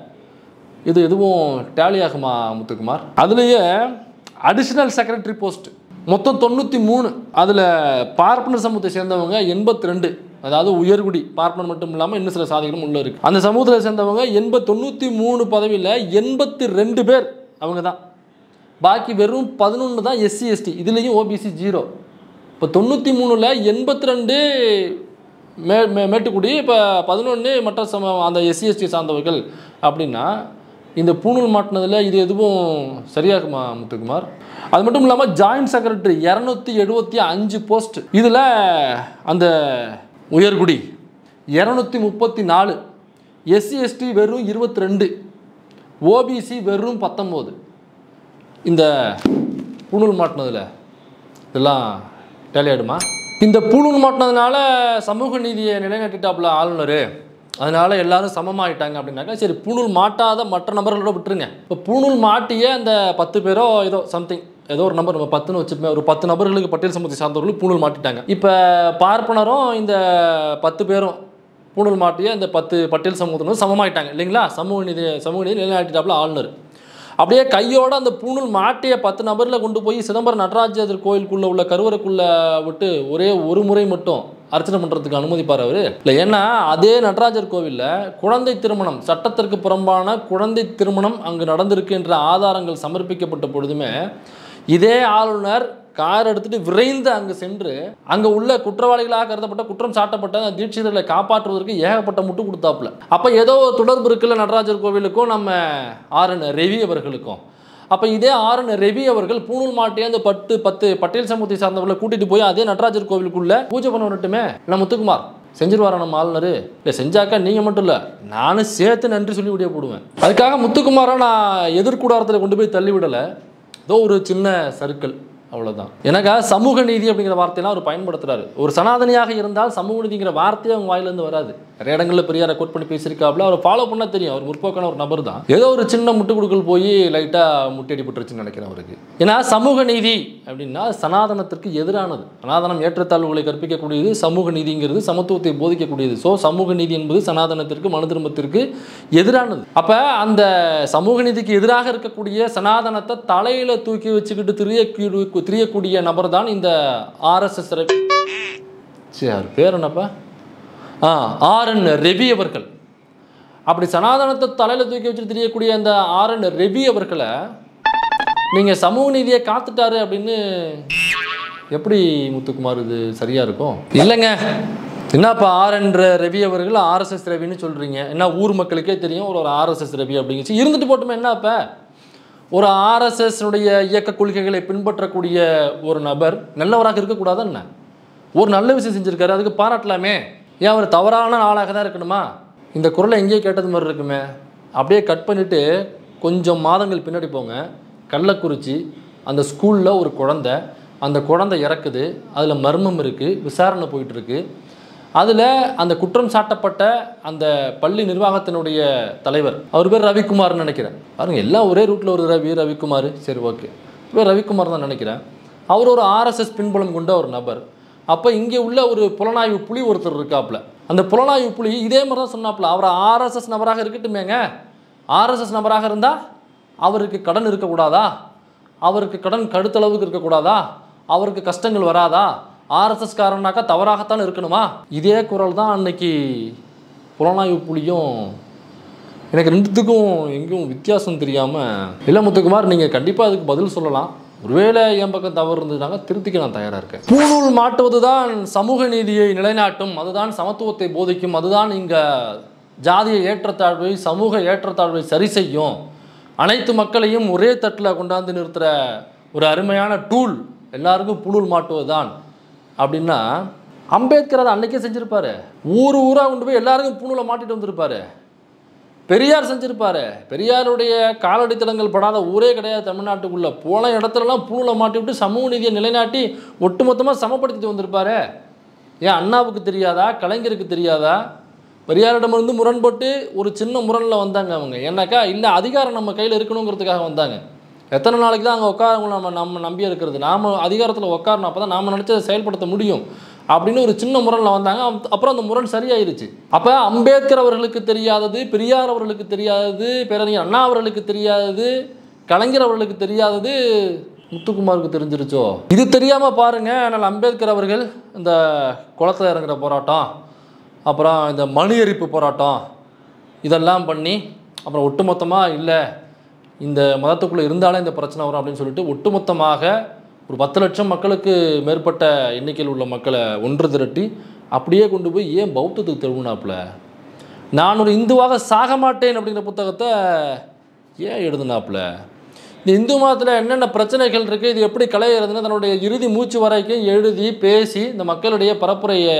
இது எதுவும் டேலி ஆகுமா முத்துக்குமார் அதுலேயே அடிஷ்னல் செக்ரட்டரி போஸ்ட் மொத்தம் தொண்ணூற்றி மூணு அதில் பார்ப்பனர் சமூகத்தை சேர்ந்தவங்க எண்பத்தி ரெண்டு அதாவது உயர்குடி பார்ப்பனர் மட்டும் இல்லாமல் இன்னும் சில சாதிகளும் உள்ள இருக்கு அந்த சமூகத்தில் சேர்ந்தவங்க எண்பத் தொண்ணூற்றி மூணு பதவியில் எண்பத்தி ரெண்டு பேர் அவங்க தான் பாக்கி வெறும் பதினொன்று தான் எஸ்சி எஸ்டி இதுலேயும் ஓபிசி ஜீரோ இப்போ தொண்ணூற்றி மூணில் எண்பத்தி ரெண்டு மே மே மேட்டுக்குடி இப்போ பதினொன்று மற்ற சம அந்த எஸ்சி எஸ்டி சார்ந்தவர்கள் அப்படின்னா இந்த பூணூல் மாட்டினதில் இது எதுவும் சரியாகுமா முத்துக்குமார் அது மட்டும் இல்லாமல் ஜாயிண்ட் செக்ரட்டரி இரநூத்தி எழுபத்தி அஞ்சு போஸ்ட் இதில் அந்த உயர்குடி இரநூத்தி முப்பத்தி நாலு எஸ்சி எஸ்டி வெறும் இருபத்தி ரெண்டு ஓபிசி வெறும் பத்தொம்போது இந்த பூணூல் மாட்டினதில் இதெல்லாம் டேலி ஆயிடுமா இந்த பூணூல் மாட்டினதுனால சமூக நீதியை நிலைநாட்டிட்டாப்புல ஆளுநர் அதனால எல்லாரும் சமமாயிட்டாங்க அப்படின்னாக்கா சரி பூணூல் மாட்டாத மற்ற நபர்களோட விட்டுருங்க இப்போ பூணூல் மாட்டிய அந்த பத்து பேரோ ஏதோ சம்திங் ஏதோ ஒரு நம்பர் நம்ம பத்துன்னு வச்சுப்போம் ஒரு பத்து நபர்களுக்கு பட்டியல் சமூகத்தை சார்ந்தவர்களுக்கு பூணூல் மாட்டிட்டாங்க இப்போ பார்ப்பனரும் இந்த பத்து பேரும் பூணூல் மாட்டிய இந்த பத்து பட்டியல் சமூகத்தினரும் சமமாயிட்டாங்க இல்லைங்களா சமூக நீதி சமூக நீதி நிலைநாட்டிட்டாப்புல ஆளுநர் அப்படியே கையோட அந்த பூணூல் மாட்டிய பத்து நபரில் கொண்டு போய் சிதம்பரம் நடராஜர் கோயிலுக்குள்ளே உள்ள கருவறைக்குள்ளே விட்டு ஒரே ஒரு முறை மட்டும் அர்ச்சனை பண்ணுறதுக்கு அனுமதிப்பார் அவர் இல்லை ஏன்னா அதே நடராஜர் கோவிலில் குழந்தை திருமணம் சட்டத்திற்கு புறம்பான குழந்தை திருமணம் அங்கு நடந்திருக்கு என்ற ஆதாரங்கள் சமர்ப்பிக்கப்பட்ட பொழுதுமே இதே ஆளுநர் கார் எடுத்துட்டு விரைந்து அங்கு சென்று அங்கே உள்ள குற்றவாளிகளாக கருதப்பட்ட குற்றம் சாட்டப்பட்ட அந்த தீட்சிதர்களை காப்பாற்றுவதற்கு ஏகப்பட்ட முட்டு கொடுத்தாப்புல அப்போ ஏதோ ஒரு தொடர்பு இருக்குல்ல நடராஜர் கோவிலுக்கும் நம்ம ஆர்என் ரவி அவர்களுக்கும் அப்போ இதே ஆர்என் ரவி அவர்கள் பூணூல் மாட்டிய அந்த பத்து பத்து பட்டியல் சமூகத்தை சார்ந்தவர்களை கூட்டிட்டு போய் அதே நடராஜர் கோவிலுக்குள்ள பூஜை பண்ண வரட்டுமே இல்லை முத்துக்குமார் செஞ்சிருவாரா நம்ம ஆளுநர் இல்லை செஞ்சாக்கா நீங்கள் மட்டும் இல்லை நானும் சேர்த்து நன்றி சொல்லி விடிய போடுவேன் அதுக்காக முத்துக்குமாரை நான் எதிர்கூடாரத்தில் கொண்டு போய் தள்ளி விடலை ஏதோ ஒரு சின்ன சர்க்கிள் அவ்வளோதான் எனக்கா சமூக நீதி அப்படிங்கிற வார்த்தையெல்லாம் அவர் பயன்படுத்துறாரு ஒரு சனாதனியாக இருந்தால் சமூக நீதிங்கிற வார்த்தையே அவங்க வாயிலேருந்து வராது நிறைய இடங்களில் பெரியாரை கோட் பண்ணி பேசியிருக்காப்புல அவர் ஃபாலோ பண்ண தெரியும் அவர் முற்போக்கான ஒரு நபர் தான் ஏதோ ஒரு சின்ன முட்டு கொடுக்கல் போய் லைட்டாக முட்டடிப்பட்டுருச்சுன்னு நினைக்கிறேன் அவருக்கு ஏன்னா சமூக நீதி அப்படின்னா சனாதனத்திற்கு எதிரானது சனாதனம் ஏற்றத்தாழ்வுகளை கற்பிக்கக்கூடியது சமூக நீதிங்கிறது சமத்துவத்தை போதிக்கக்கூடியது ஸோ சமூக நீதி என்பது சனாதனத்திற்கு மனு திரும்பத்திற்கு எதிரானது அப்போ அந்த சமூக நீதிக்கு எதிராக இருக்கக்கூடிய சனாதனத்தை தலையில் தூக்கி வச்சுக்கிட்டு திரிய திரியக்கூடிய நபர் தான் இந்த ஆர்எஸ்எஸ் சரி அவர் பேர் என்னப்பா ஆ ஆர்என் ரெவி அவர்கள் அப்படி சனாதனத்தை தலையில் தூக்கி வச்சுட்டு தெரியக்கூடிய அந்த ஆர்என் ரெவி அவர்களை நீங்கள் சமூக நீதியை காத்துட்டாரு அப்படின்னு எப்படி முத்துக்குமார் இது சரியாக இருக்கும் இல்லைங்க என்னப்பா ஆர்என்ற ரவி அவர்கள் ஆர்எஸ்எஸ் ரவின்னு சொல்கிறீங்க என்ன ஊர் மக்களுக்கே தெரியும் ஒரு ஒரு ஆர்எஸ்எஸ் ரவி அப்படிங்கிச்சு இருந்துட்டு போட்டுமே என்ன இப்போ ஒரு ஆர்எஸ்எஸ்னுடைய இயக்க கொள்கைகளை பின்பற்றக்கூடிய ஒரு நபர் நல்லவராக இருக்கக்கூடாதா என்ன ஒரு நல்ல விஷயம் செஞ்சுருக்காரு அதுக்கு பாராட்டலாமே ஏன் அவர் தவறான ஆளாக தான் இருக்கணுமா இந்த குரலை எங்கேயோ கேட்டது மாதிரி இருக்குமே அப்படியே கட் பண்ணிவிட்டு கொஞ்சம் மாதங்கள் பின்னாடி போங்க கள்ளக்குறிச்சி அந்த ஸ்கூலில் ஒரு குழந்தை அந்த குழந்தை இறக்குது அதில் மர்மம் இருக்குது விசாரணை போயிட்டுருக்கு அதில் அந்த குற்றம் சாட்டப்பட்ட அந்த பள்ளி நிர்வாகத்தினுடைய தலைவர் அவர் பேர் ரவிக்குமார்னு நினைக்கிறேன் பாருங்க எல்லாம் ஒரே ரூட்டில் ஒரு ரவி ரவிக்குமார் சரி ஓகே பேர் ரவிக்குமார் தான் நினைக்கிறேன் அவர் ஒரு ஆர்எஸ்எஸ் பின்புலம் கொண்ட ஒரு நபர் அப்போ இங்கே உள்ள ஒரு புலனாய்வு புலி ஒருத்தர் இருக்காப்புல அந்த புலனாய்வு புலி இதே மாதிரி தான் சொன்னாப்புல அவர் ஆர்எஸ்எஸ் நபராக இருக்கட்டுமேங்க ஆர்எஸ்எஸ் நபராக இருந்தால் அவருக்கு கடன் இருக்கக்கூடாதா அவருக்கு கடன் கடுத்தளவுக்கு இருக்கக்கூடாதா அவருக்கு கஷ்டங்கள் வராதா ஆர்எஸ்எஸ் காரனாக்கா தவறாகத்தான் இருக்கணுமா இதே குரல் தான் அன்னைக்கு புலனாய்வு புலியும் எனக்கு ரெண்டுத்துக்கும் எங்கேயும் வித்தியாசம் தெரியாமல் இல்லை முத்துக்குமார் நீங்கள் கண்டிப்பாக அதுக்கு பதில் சொல்லலாம் ஒருவேளை என் பக்கம் தவறு இருந்ததுனாங்க திருத்திக்க நான் தயாராக இருக்கேன் பூணூல் மாட்டுவது தான் சமூக நீதியை நிலைநாட்டும் அதுதான் சமத்துவத்தை போதிக்கும் அதுதான் இங்கே ஜாதிய ஏற்றத்தாழ்வை சமூக ஏற்றத்தாழ்வை சரி செய்யும் அனைத்து மக்களையும் ஒரே தட்டில் கொண்டாந்து நிறுத்துகிற ஒரு அருமையான டூல் எல்லாருக்கும் புணூல் மாட்டுவது தான் அப்படின்னா அம்பேத்கர் அதை அன்னைக்கே செஞ்சுருப்பாரு ஊர் ஊராக கொண்டு போய் எல்லாருக்கும் பூணூலை மாட்டிட்டு வந்திருப்பாரு பெரியார் செஞ்சிருப்பாரு பெரியாருடைய காலடித்தடங்கள் படாத ஊரே கிடையாது தமிழ்நாட்டுக்குள்ள போன இடத்துலலாம் பூணூலை மாட்டி விட்டு சமூக நீதியை நிலைநாட்டி ஒட்டுமொத்தமாக சமப்படுத்திட்டு வந்திருப்பாரு ஏன் அண்ணாவுக்கு தெரியாதா கலைஞருக்கு தெரியாதா பெரியாரிடமிருந்து முரண்பட்டு ஒரு சின்ன முரணில் வந்தாங்க அவங்க ஏன்னாக்கா இல்லை அதிகாரம் நம்ம கையில் இருக்கணுங்கிறதுக்காக வந்தாங்க எத்தனை நாளைக்கு தான் அங்கே உட்காரவங்க நம்ம நம்ம நம்பி இருக்கிறது நாம் அதிகாரத்தில் உட்காரணும் அப்போ தான் நாம் நினச்சதை செயல்படுத்த முடியும் அப்படின்னு ஒரு சின்ன முரணில் வந்தாங்க அப்~ அப்புறம் அந்த முரண் சரியாயிருச்சு அப்போ அம்பேத்கர் அவர்களுக்கு தெரியாதது பெரியார் அவர்களுக்கு தெரியாதது பேரறிஞர் அண்ணா அவர்களுக்கு தெரியாதது கலைஞர் அவர்களுக்கு தெரியாதது முத்துக்குமாருக்கு தெரிஞ்சிருச்சோ இது தெரியாமல் பாருங்க ஆனால் அம்பேத்கர் அவர்கள் இந்த குளத்தில் இறங்குற போராட்டம் அப்புறம் இந்த மணி எரிப்பு போராட்டம் இதெல்லாம் பண்ணி அப்புறம் ஒட்டுமொத்தமாக இல்லை இந்த மதத்துக்குள்ளே இருந்தாலே இந்த பிரச்சனை வரும் அப்படின்னு சொல்லிட்டு ஒட்டுமொத்தமாக ஒரு பத்து லட்சம் மக்களுக்கு மேற்பட்ட எண்ணிக்கையில் உள்ள மக்களை ஒன்று திரட்டி அப்படியே கொண்டு போய் ஏன் பௌத்தத்துக்கு திரும்பினாப்புல நான் ஒரு இந்துவாக சாக மாட்டேன் அப்படிங்கிற புத்தகத்தை ஏன் எழுதுனாப்புல இந்த இந்து மதத்தில் என்னென்ன பிரச்சனைகள் இருக்குது இது எப்படி களையிறதுன்னு தன்னுடைய இறுதி மூச்சு வரைக்கும் எழுதி பேசி இந்த மக்களுடைய பரப்புரையை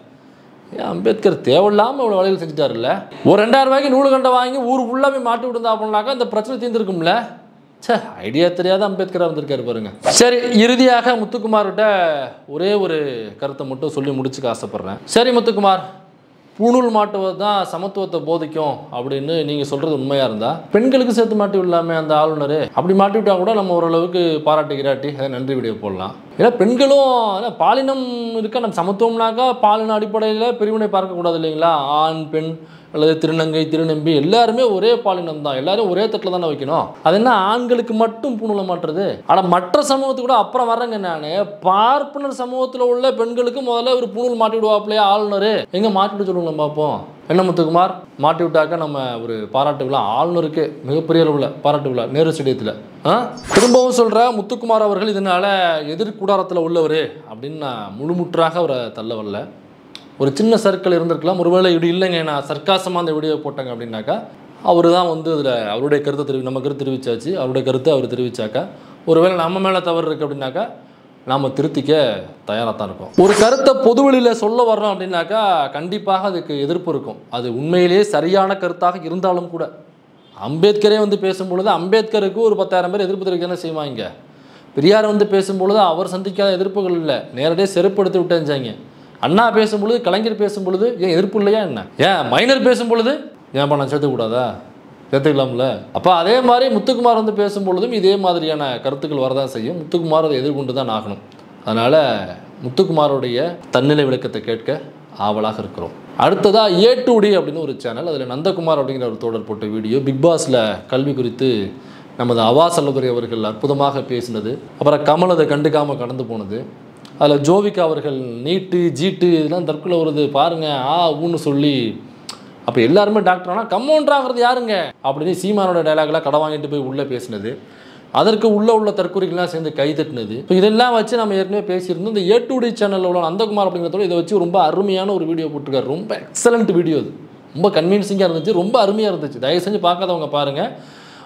ஏன் அம்பேத்கர் தேவையில்லாமல் இவ்வளோ வேலைகள் செஞ்சுட்டாருல்ல ஒரு ரெண்டாயிரம் ரூபாய்க்கு நூலுகண்டை வாங்கி ஊர் ஃபுல்லாக போய் மாட்டி விட்டுருந்தா அப்படின்னாக்கா இந்த பிரச்சனை தீர்ந்துருக்கும்ல ச்சே ஐடியா தெரியாத அம்பேத்கராக இருந்திருக்காரு பாருங்க சரி இறுதியாக முத்துக்குமார்கிட்ட ஒரே ஒரு கருத்தை மட்டும் சொல்லி முடிச்சுக்க ஆசைப்பட்றேன் சரி முத்துக்குமார் பூணூல் மாட்டுவது தான் சமத்துவத்தை போதிக்கும் அப்படின்னு நீங்கள் சொல்கிறது உண்மையாக இருந்தால் பெண்களுக்கு சேர்த்து மாட்டி விடலாமே அந்த ஆளுநர் அப்படி மாட்டி விட்டா கூட நம்ம ஓரளவுக்கு பாராட்டி கிராட்டி அதை நன்றி வீடியோ போடலாம் ஏன்னா பெண்களும் அதான் பாலினம் இருக்க நம்ம சமத்துவம்னாக்கா பாலின அடிப்படையில் பிரிவினை பார்க்கக்கூடாது இல்லைங்களா ஆண் பெண் அல்லது திருநங்கை திருநம்பி எல்லாருமே ஒரே பாலினம் தான் எல்லாரும் ஒரே தட்டில் தானே வைக்கணும் அது என்ன ஆண்களுக்கு மட்டும் பூணூலை மாட்டுறது ஆனால் மற்ற சமூகத்துக்கு கூட அப்புறம் வர்றேங்க நான் பார்ப்பனர் சமூகத்தில் உள்ள பெண்களுக்கு முதல்ல ஒரு பூணூல் மாட்டி விடுவாப்லையே ஆளுநர் எங்கே மாட்டிட்டு சொல்லுங்க பார்ப்போம் என்ன முத்துக்குமார் மாட்டி விட்டாக்க நம்ம ஒரு பாராட்டு விழா ஆளுநருக்கு மிகப்பெரிய அளவில் பாராட்டு விழா நேரு ஸ்டேடியத்தில் ஆ திரும்பவும் சொல்கிற முத்துக்குமார் அவர்கள் இதனால் எதிர்கூடாரத்தில் உள்ளவர் அப்படின்னு நான் முழுமுற்றாக அவரை தள்ள வரல ஒரு சின்ன சர்க்கிள் இருந்திருக்கலாம் ஒருவேளை இப்படி இல்லைங்க நான் சர்க்காசமாக அந்த வீடியோ போட்டேங்க அப்படின்னாக்கா அவர் தான் வந்து அதில் அவருடைய கருத்தை தெரிவி நம்ம கருத்து தெரிவிச்சாச்சு அவருடைய கருத்தை அவர் தெரிவிச்சாக்கா ஒருவேளை நம்ம மேலே தவறு இருக்குது அப்படின்னாக்கா நாம் திருத்திக்க தயாராக தான் இருக்கோம் ஒரு கருத்தை பொதுவெளியில் சொல்ல வர்றோம் அப்படின்னாக்கா கண்டிப்பாக அதுக்கு எதிர்ப்பு இருக்கும் அது உண்மையிலேயே சரியான கருத்தாக இருந்தாலும் கூட அம்பேத்கரே வந்து பேசும்பொழுது அம்பேத்கருக்கு ஒரு பத்தாயிரம் பேர் எதிர்ப்பு தெரிவிக்க தானே செய்வாங்க பெரியார் வந்து பேசும்பொழுது அவர் சந்திக்காத எதிர்ப்புகள் இல்லை நேரடியாக செருப்படுத்தி விட்டேஞ்சாங்க அண்ணா பேசும்பொழுது கலைஞர் பேசும்பொழுது ஏன் எதிர்ப்பு இல்லையா என்ன ஏன் மைனர் பேசும்பொழுது ஏன் நான் சேர்த்துக்கூடாதா சேர்த்துக்கலாம்ல அப்போ அதே மாதிரி முத்துக்குமார் வந்து பேசும்பொழுதும் இதே மாதிரியான கருத்துக்கள் வரதான் செய்யும் முத்துக்குமார் அதை எதிர்கொண்டு தான் ஆகணும் அதனால் முத்துக்குமாரோடைய தன்னிலை விளக்கத்தை கேட்க ஆவலாக இருக்கிறோம் அடுத்ததா ஏ டு டி அப்படின்னு ஒரு சேனல் அதில் நந்தகுமார் அப்படிங்கிற ஒரு தோழர் போட்ட வீடியோ பிக் பாஸில் கல்வி குறித்து நமது அவா செல்லதுரை அவர்கள் அற்புதமாக பேசினது அப்புறம் கமல் அதை கண்டுக்காமல் கடந்து போனது அதில் ஜோவிகா அவர்கள் நீட்டு ஜீட்டு இதெல்லாம் தற்கொலை வருது பாருங்க ஆ ஊன்னு சொல்லி அப்போ எல்லாருமே டாக்டர் ஆனால் கம்மௌண்டராகிறது யாருங்க அப்படின்னு சீமானோட டைலாக்லாம் கடை வாங்கிட்டு போய் உள்ளே பேசினது அதற்கு உள்ள உள்ள தற்கொலைகள்லாம் சேர்ந்து கை தட்டினது இப்போ இதெல்லாம் வச்சு நம்ம ஏற்கனவே பேசியிருந்தோம் இந்த ஏ டு டி சேனலில் உள்ள நந்தகுமார் அப்படிங்கிறதோட இதை வச்சு ரொம்ப அருமையான ஒரு வீடியோ போட்டிருக்காரு ரொம்ப எக்ஸலண்ட் வீடியோ அது ரொம்ப கன்வீன்சிங்காக இருந்துச்சு ரொம்ப அருமையாக இருந்துச்சு தயவு செஞ்சு பார்க்காதவங்க பாருங்கள்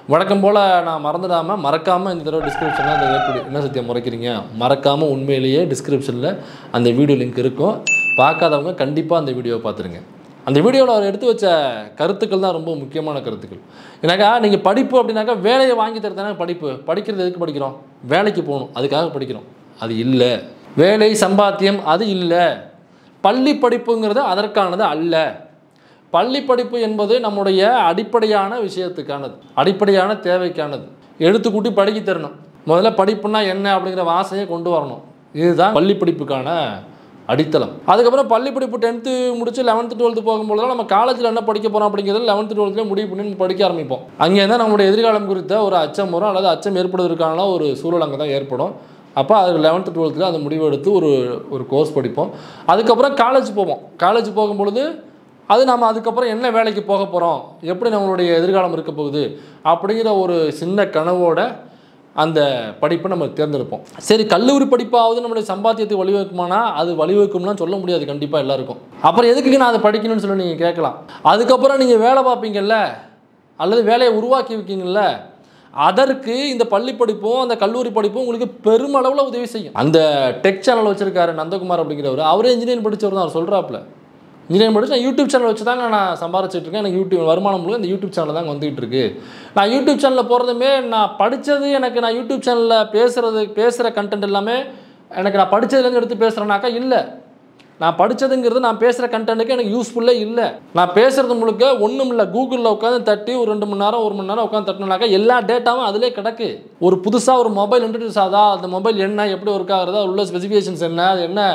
வழக்கம் போல் நான் மறந்துடாமல் மறக்காமல் இந்த தடவை டிஸ்கிரிப்ஷனில் அந்த எப்படி என்ன சத்தியம் முறைக்கிறீங்க மறக்காமல் உண்மையிலேயே டிஸ்கிரிப்ஷனில் அந்த வீடியோ லிங்க் இருக்கும் பார்க்காதவங்க கண்டிப்பாக அந்த வீடியோவை பார்த்துருங்க அந்த வீடியோவில் அவர் எடுத்து வச்ச கருத்துக்கள் தான் ரொம்ப முக்கியமான கருத்துக்கள் ஏன்னாக்கா நீங்கள் படிப்பு அப்படின்னாக்கா வேலையை வாங்கி தரதானே படிப்பு படிக்கிறது எதுக்கு படிக்கிறோம் வேலைக்கு போகணும் அதுக்காக படிக்கிறோம் அது இல்லை வேலை சம்பாத்தியம் அது இல்லை பள்ளி படிப்புங்கிறது அதற்கானது அல்ல பள்ளி படிப்பு என்பது நம்முடைய அடிப்படையான விஷயத்துக்கானது அடிப்படையான தேவைக்கானது எழுத்து கூட்டி படிக்க தரணும் முதல்ல படிப்புனா என்ன அப்படிங்கிற வாசையை கொண்டு வரணும் இதுதான் பள்ளி படிப்புக்கான அடித்தளம் அதுக்கப்புறம் பள்ளி படிப்பு டென்த்து முடிச்சு லெவன்த்து டுவெல்த்து போகும்போது தான் நம்ம காலேஜில் என்ன படிக்க போகிறோம் அப்படிங்கிறது லெவன்த்து டுவெல்த்துலேயே முடிவு பண்ணி நம்ம படிக்க ஆரம்பிப்போம் அங்கே தான் நம்மளுடைய எதிர்காலம் குறித்த ஒரு அச்சம் வரும் அல்லது அச்சம் ஏற்படுவதற்கான ஒரு சூழல் அங்கே தான் ஏற்படும் அப்போ அது லெவன்த்து டுவெல்த்தில் அந்த முடிவு எடுத்து ஒரு ஒரு கோர்ஸ் படிப்போம் அதுக்கப்புறம் காலேஜ் போவோம் காலேஜ் போகும்பொழுது அது நம்ம அதுக்கப்புறம் என்ன வேலைக்கு போக போகிறோம் எப்படி நம்மளுடைய எதிர்காலம் இருக்க போகுது அப்படிங்கிற ஒரு சின்ன கனவோட அந்த படிப்பை நம்ம தேர்ந்தெடுப்போம் சரி கல்லூரி படிப்பாவது நம்மளுடைய சம்பாத்தியத்துக்கு வழிவகுக்குமானா அது வழிவகுக்கும்லாம் சொல்ல முடியாது கண்டிப்பாக எல்லாருக்கும் அப்புறம் எதுக்கு நான் அதை படிக்கணும்னு சொல்லி நீங்கள் கேட்கலாம் அதுக்கப்புறம் நீங்கள் வேலை பார்ப்பீங்கல்ல அல்லது வேலையை உருவாக்கி வைக்கீங்கல்ல அதற்கு இந்த பள்ளி படிப்பும் அந்த கல்லூரி படிப்பும் உங்களுக்கு பெருமளவில் உதவி செய்யும் அந்த டெக் சேனல் வச்சிருக்காரு நந்தகுமார் அப்படிங்கிறவர் அவரே இன்ஜினியரிங் படிச்சவர் தான் அவர் சொல்கிறாப்புல இன்ஜினியரிங் படிச்சு நான் யூடியூப் சேனல் வச்சு தாங்க நான் சம்பாரிச்சிட்டு இருக்கேன் எனக்கு யூடியூப் வருமானம் முழுக்க இந்த யூடியூப் சேனல் தாங்க வந்துகிட்டு இருக்கு நான் யூடியூப் சேனலில் போகிறதுமே நான் படித்தது எனக்கு நான் யூடியூப் சேனலில் பேசுகிறது பேசுகிற கண்டென்ட் எல்லாமே எனக்கு நான் படித்ததுலேருந்து எடுத்து பேசுகிறேனாக்கா இல்லை நான் படித்ததுங்கிறது நான் பேசுகிற கண்டென்ட்டுக்கு எனக்கு யூஸ்ஃபுல்லே இல்லை நான் பேசுகிறது முழுக்க ஒன்றும் இல்லை கூகுளில் உட்காந்து தட்டி ஒரு ரெண்டு மணி நேரம் ஒரு மணி நேரம் உட்காந்து தட்டினாக்கா எல்லா டேட்டாவும் அதிலே கிடக்கு ஒரு புதுசாக ஒரு மொபைல் இன்ட்ரடியூஸ் ஆகுதா அந்த மொபைல் என்ன எப்படி ஒர்க் ஆகுறது அது உள்ள ஸ்பெசிஃபிகேஷன்ஸ் என்ன அது என்ன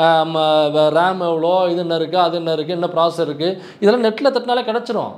ரேம் எவ்வளோ இது என்ன இருக்குது அது என்ன இருக்குது என்ன ப்ராசஸர் இருக்குது இதெல்லாம் நெட்டில் தட்டினாலே கிடச்சிரும்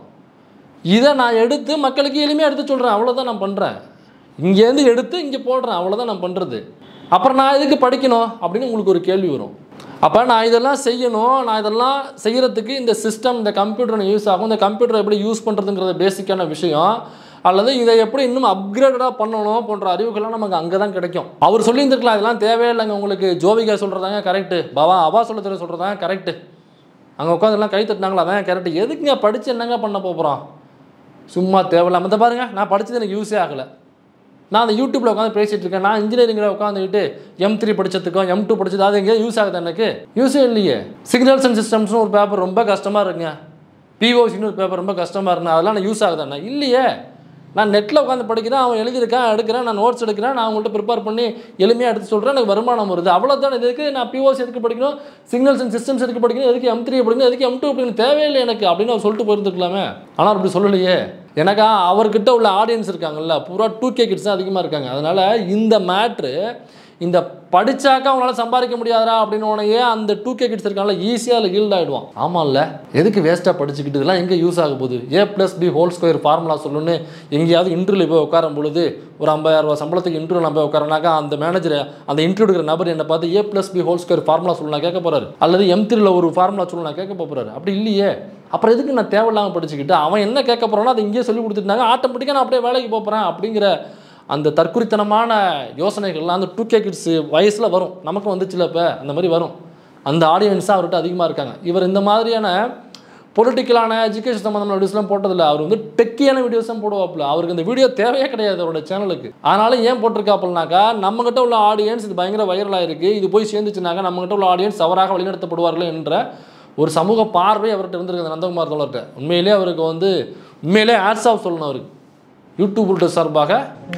இதை நான் எடுத்து மக்களுக்கு எளிமையாக எடுத்து சொல்கிறேன் அவ்வளோதான் நான் பண்ணுறேன் இங்கேருந்து எடுத்து இங்கே போடுறேன் அவ்வளோதான் நான் பண்ணுறது அப்புறம் நான் எதுக்கு படிக்கணும் அப்படின்னு உங்களுக்கு ஒரு கேள்வி வரும் அப்போ நான் இதெல்லாம் செய்யணும் நான் இதெல்லாம் செய்கிறதுக்கு இந்த சிஸ்டம் இந்த கம்ப்யூட்டர் யூஸ் ஆகும் இந்த கம்ப்யூட்டரை எப்படி யூஸ் பண்ணுறதுங்கிறது பேசிக்கான விஷயம் அல்லது இதை எப்படி இன்னும் அப்கிரேடடாக பண்ணணும் போன்ற அறிவுகள்லாம் நமக்கு அங்கே தான் கிடைக்கும் அவர் சொல்லியிருந்துருக்கலாம் இதெல்லாம் தேவையில்லைங்க உங்களுக்கு ஜோவிகா சொல்கிறதாங்க கரெக்டு பவா அவா சொல்ல தெரிய சொல்கிறதாங்க கரெக்டு அங்கே உட்காந்துலாம் கை தட்டினாங்களா அதான் கரெக்டு எதுக்குங்க படித்து என்னங்க பண்ண போகிறோம் சும்மா தேவையில்லாம இதை பாருங்க நான் படித்தது எனக்கு யூஸே ஆகலை நான் அந்த யூடியூப்பில் உட்காந்து பேசிகிட்டு இருக்கேன் நான் இன்ஜினியரிங்கில் உட்காந்துக்கிட்டு எம் த்ரீ படிச்சதுக்கும் எம் டூ படிச்சது அது எங்கேயாவது யூஸ் ஆகுது எனக்கு யூஸே இல்லையே சிக்னல்ஸ் அண்ட் சிஸ்டம்ஸ்னு ஒரு பேப்பர் ரொம்ப கஷ்டமாக இருக்குங்க பிஓசின்னு ஒரு பேப்பர் ரொம்ப கஷ்டமாக இருக்குங்க அதெல்லாம் நான் யூஸ் ஆகுதாண்ணா இல்லையே நான் நெட்டில் உட்காந்து படிக்கிறேன் அவன் எழுதியிருக்கான் எடுக்கிறேன் நான் நோட்ஸ் எடுக்கிறேன் நான் அவங்கள்ட்ட ப்ரிப்பேர் பண்ணி எளிமையாக எடுத்து சொல்கிறேன் எனக்கு வருமானம் வருது அவ்வளோதான் இதுக்கு நான் பிஓசி எதுக்கு படிக்கணும் சிக்னல்ஸ் அண்ட் சிஸ்டம்ஸ் எதுக்கு படிக்கணும் எதுக்கு எம் த்ரீ படிக்கணும் எதுக்கு எம் டூ படிக்கணும் தேவையில்லை எனக்கு அப்படின்னு அவர் சொல்லிட்டு போயிருந்துருக்கலாமே ஆனால் அப்படி சொல்லலையே எனக்கா அவர்கிட்ட உள்ள ஆடியன்ஸ் இருக்காங்கல்ல பூரா டூ கே கிட்ஸ் தான் அதிகமாக இருக்காங்க அதனால் இந்த மேட்ரு இந்த படிச்சாக்கா அவங்களால சம்பாதிக்க முடியாதா அப்படின்னு உடனே அந்த டூ கே கிட்ஸ் இருக்காங்கல்ல ஈஸியாக அதில் ஹீல்ட் ஆகிடுவான் ஆமாம்ல எதுக்கு வேஸ்ட்டாக படிச்சுக்கிட்டு இதெல்லாம் எங்கே யூஸ் ஆக போகுது A plus B whole square formula சொல்லணும்னு எங்கேயாவது இன்டர்வியூ போய் உட்காரும் பொழுது ஒரு ஐம்பதாயிரம் ரூபா சம்பளத்துக்கு இன்டர்வியூ நான் போய் உட்காரனாக்கா அந்த மேனேஜர் அந்த இன்டர்வியூ எடுக்கிற நபர் என்னை பார்த்து A plus B whole square formula சொல்லணும் கேட்க போறாரு அல்லது எம் த்ரீல ஒரு ஃபார்முலா சொல்லணும் கேட்க போறாரு அப்படி இல்லையே அப்புறம் எதுக்கு நான் தேவையில்லாமல் படிச்சுக்கிட்டு அவன் என்ன கேட்க போறானோ அதை இங்கேயே சொல்லி கொடுத்துட்டாங்க ஆட்டோமேட்டிக்காக நான் அப்படியே வேலைக்கு போகிறேன் அப்படிங்கிற அந்த தற்குறித்தனமான யோசனைகள்லாம் அந்த டூ கே கிட்ஸ் வயசில் வரும் நமக்கும் வந்துச்சுல இப்போ அந்த மாதிரி வரும் அந்த ஆடியன்ஸ் தான் அவர்கிட்ட அதிகமாக இருக்காங்க இவர் இந்த மாதிரியான பொலிட்டிக்கலான எஜுகேஷன் சம்மந்தமான வீடியோஸ்லாம் போட்டதில்ல அவர் வந்து டெக்கியான வீடியோஸ் தான் போடுவாப்புல அவருக்கு இந்த வீடியோ தேவையே கிடையாது அவரோட சேனலுக்கு அதனால ஏன் போட்டிருக்காப்புலனாக்கா நம்மகிட்ட உள்ள ஆடியன்ஸ் இது பயங்கர வைரலாக இருக்குது இது போய் சேர்ந்துச்சுனாக்கா நம்மகிட்ட உள்ள ஆடியன்ஸ் தவறாக வழிநடத்தப்படுவார்கள் என்ற ஒரு சமூக பார்வை அவர்கிட்ட இருந்திருக்கு நந்தகுமார் தோழர்கிட்ட உண்மையிலே அவருக்கு வந்து உண்மையிலே ஆட்ஸ் ஆஃப் சொல்லணும் அவருக்கு யூடியூப் சார்பாக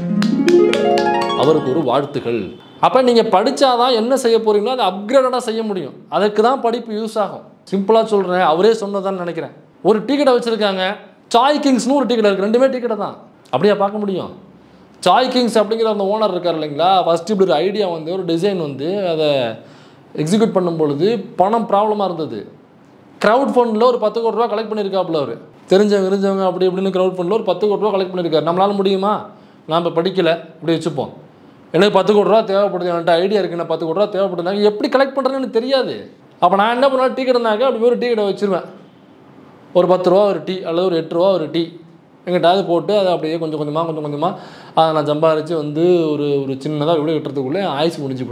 அவருக்கு ஒரு வாழ்த்துகள் அப்போ நீங்கள் படித்தாதான் என்ன செய்ய போறீங்களோ அதை அப்கிரேடடாக செய்ய முடியும் அதுக்கு தான் படிப்பு யூஸ் ஆகும் சிம்பிளாக சொல்கிறேன் அவரே சொன்னதான்னு நினைக்கிறேன் ஒரு டீ கடை வச்சுருக்காங்க சாய் கிங்ஸ்னு ஒரு டீ கடை இருக்குது ரெண்டுமே டீ கடை தான் அப்படியா பார்க்க முடியும் சாய் கிங்ஸ் அப்படிங்கிற அந்த ஓனர் இருக்கார் இல்லைங்களா ஃபஸ்ட்டு இப்படி ஒரு ஐடியா வந்து ஒரு டிசைன் வந்து அதை எக்ஸிக்யூட் பண்ணும் பொழுது பணம் ப்ராப்ளமாக இருந்தது க்ரௌட் ஃபண்டில் ஒரு பத்து கோடி ரூபா கலெக்ட் பண்ணியிருக்காப்புல அவர் தெரிஞ்சவங்க தெரிஞ்சவங்க அப்படி இப்படின்னு க்ரௌட் ஃபண்டில் ஒரு பத்து கோடி ரூபா கலெக்ட் பண்ணியிருக்காரு நம்மளால முடியுமா நான் இப்போ படிக்கலை இப்படி வச்சுப்போம் எனக்கு பத்து கோடி ரூபா தேவைப்படுது என்கிட்ட ஐடியா இருக்கு நான் பத்து கோடி ரூபா தேவைப்படுதுனாங்க எப்படி கலெக்ட் பண்ணுறேன்னு எனக்கு தெரியாது அப்போ நான் என்ன பண்ணுவேன் டீ கடைனாக்க அப்படி ஒரு டீ கடை வச்சிருவேன் ஒரு பத்து ரூபா ஒரு டீ அல்லது ஒரு எட்டு ரூபா ஒரு டீ எங்கிட்டாவது போட்டு அதை அப்படியே கொஞ்சம் கொஞ்சமாக கொஞ்சம் கொஞ்சமாக அதை நான் சம்பாரித்து வந்து ஒரு ஒரு சின்னதாக வீடு கட்டுறதுக்குள்ளே ஆயுசு முடிஞ்சு போயிடும்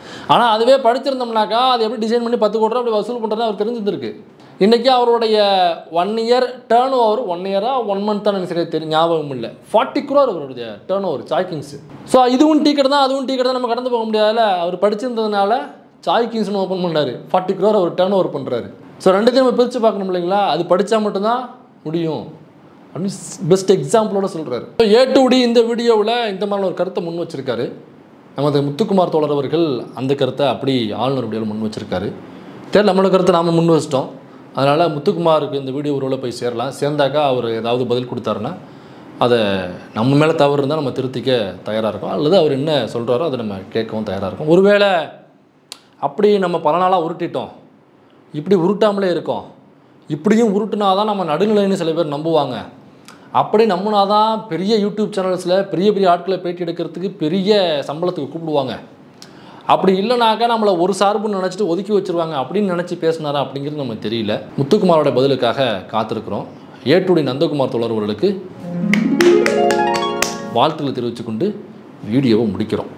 ஆனால் அதுவே படிச்சிருந்தோம்னாக்கா அது எப்படி டிசைன் பண்ணி பத்து கோடி ரூபா அப்படி வசூல் பண்ணுறதுன்னு அவர் தெரிஞ்சிருக்கு இன்றைக்கி அவருடைய one year turn over one இயராக ஒன் மந்த்தான் எனக்கு சரியாக தெரியும் ஞாபகம் இல்லை ஃபார்ட்டி குரோர் அவருடைய turn over Sai kings so இதுவும் டீக்கெட் தான் அதுவும் டீக்கெட் தான் நம்ம கடந்து போக முடியாதுல்ல அவர் படிச்சிருந்ததுனால சாய் கிங்ஸ்னு ஓப்பன் பண்ணார் ஃபார்ட்டி குரோர் அவர் டேர்ன் ஓவர் பண்ணுறாரு ஸோ ரெண்டுத்தையும் நம்ம பிரித்து பார்க்கணும் இல்லைங்களா அது படித்தா மட்டும்தான் முடியும் அப்படின்னு பெஸ்ட் எக்ஸாம்பிளோட சொல்கிறாரு ஏ டு டி இந்த வீடியோவில் இந்த மாதிரி ஒரு கருத்தை முன் வச்சிருக்காரு நமது முத்துக்குமார் தோழர் அவர்கள் அந்த கருத்தை அப்படி ஆளுநர் வீடியோவில் முன் வச்சிருக்காரு தெரியல நம்மளோட கருத்தை நாம் முன் வச்சிட்டோம் அதனால் முத்துக்குமாருக்கு இந்த வீடியோ ஒருவேளை போய் சேரலாம் சேர்ந்தாக்கா அவர் ஏதாவது பதில் கொடுத்தாருன்னா அதை நம்ம மேலே தவறு இருந்தால் நம்ம திருத்திக்க தயாராக இருக்கோம் அல்லது அவர் என்ன சொல்கிறாரோ அதை நம்ம கேட்கவும் தயாராக இருக்கும் ஒருவேளை அப்படி நம்ம பல நாளாக உருட்டிட்டோம் இப்படி உருட்டாமலே இருக்கோம் இப்படியும் உருட்டுனா தான் நம்ம நடுநிலைன்னு சில பேர் நம்புவாங்க அப்படி நம்பினா தான் பெரிய யூடியூப் சேனல்ஸில் பெரிய பெரிய ஆட்களை பேட்டி எடுக்கிறதுக்கு பெரிய சம்பளத்துக்கு கூப்பிடுவாங்க அப்படி இல்லைனாக்கா நம்மளை ஒரு சார்புன்னு நினச்சிட்டு ஒதுக்கி வச்சிருவாங்க அப்படின்னு நினச்சி பேசினாரா அப்படிங்கிறது நமக்கு தெரியல முத்துக்குமாரோட பதிலுக்காக காத்திருக்கிறோம் ஏட்டுடி நந்தகுமார் தொடர்பவர்களுக்கு வாழ்த்துக்களை தெரிவித்துக்கொண்டு வீடியோவை முடிக்கிறோம்